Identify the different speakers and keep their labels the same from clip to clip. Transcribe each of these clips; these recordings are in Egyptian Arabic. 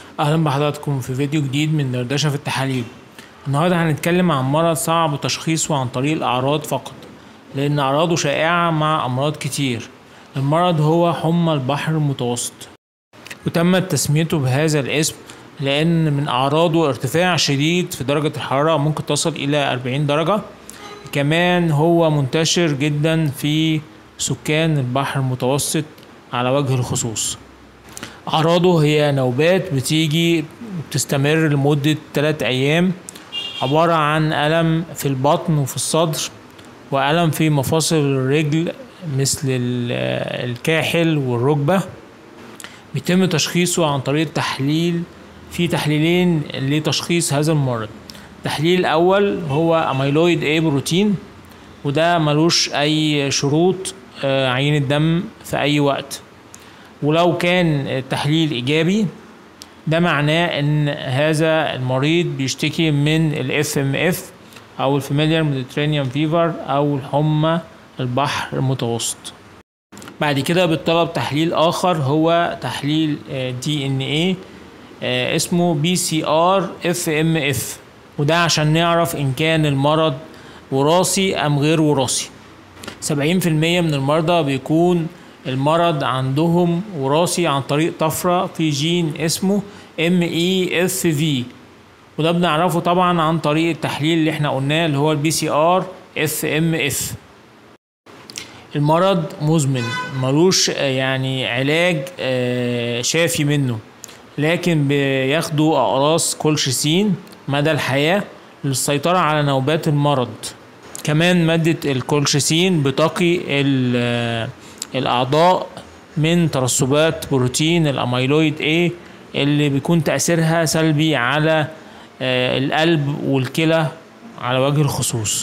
Speaker 1: اهلا بحضراتكم في فيديو جديد من دردشة في التحاليل النهارده هنتكلم عن مرض صعب تشخيصه عن طريق الاعراض فقط لان اعراضه شائعة مع امراض كتير المرض هو حمى البحر المتوسط وتمت تسميته بهذا الاسم لان من اعراضه ارتفاع شديد في درجة الحرارة ممكن تصل الى 40 درجة كمان هو منتشر جدا في سكان البحر المتوسط على وجه الخصوص أعراضه هي نوبات بتيجي بتستمر لمدة 3 أيام عبارة عن ألم في البطن وفي الصدر وألم في مفاصل الرجل مثل ال- الكاحل والركبة بيتم تشخيصه عن طريق تحليل في تحليلين لتشخيص هذا المرض التحليل الأول هو أميلويد A بروتين وده ملوش أي شروط آه، عينة دم في أي وقت ولو كان التحليل إيجابي ده معناه إن هذا المريض بيشتكي من ال FMF أو ال Familiar Mediterranean Fever أو الحمى البحر المتوسط بعد كده بيطلب تحليل آخر هو تحليل دي ان ايه اسمه بي سي ار اف ام اف وده عشان نعرف ان كان المرض وراثي ام غير وراثي سبعين في المية من المرضى بيكون المرض عندهم وراثي عن طريق طفرة في جين اسمه ام اي اف في وده بنعرفه طبعا عن طريق التحليل اللي احنا قلناه اللي هو البي سي ار اف ام اف المرض مزمن ملوش آه، يعني علاج آه، شافي منه لكن بياخدوا أقراص كولشيسين مدى الحياة للسيطرة على نوبات المرض كمان مادة الكولشيسين بتقي ال- آه، الأعضاء من ترسبات بروتين الأميلويد A اللي بيكون تأثيرها سلبي على آه، القلب والكلى على وجه الخصوص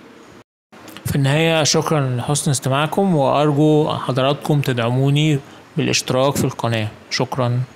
Speaker 1: في النهاية شكرا لحسن استماعكم وأرجو حضراتكم تدعموني بالاشتراك في القناة شكرا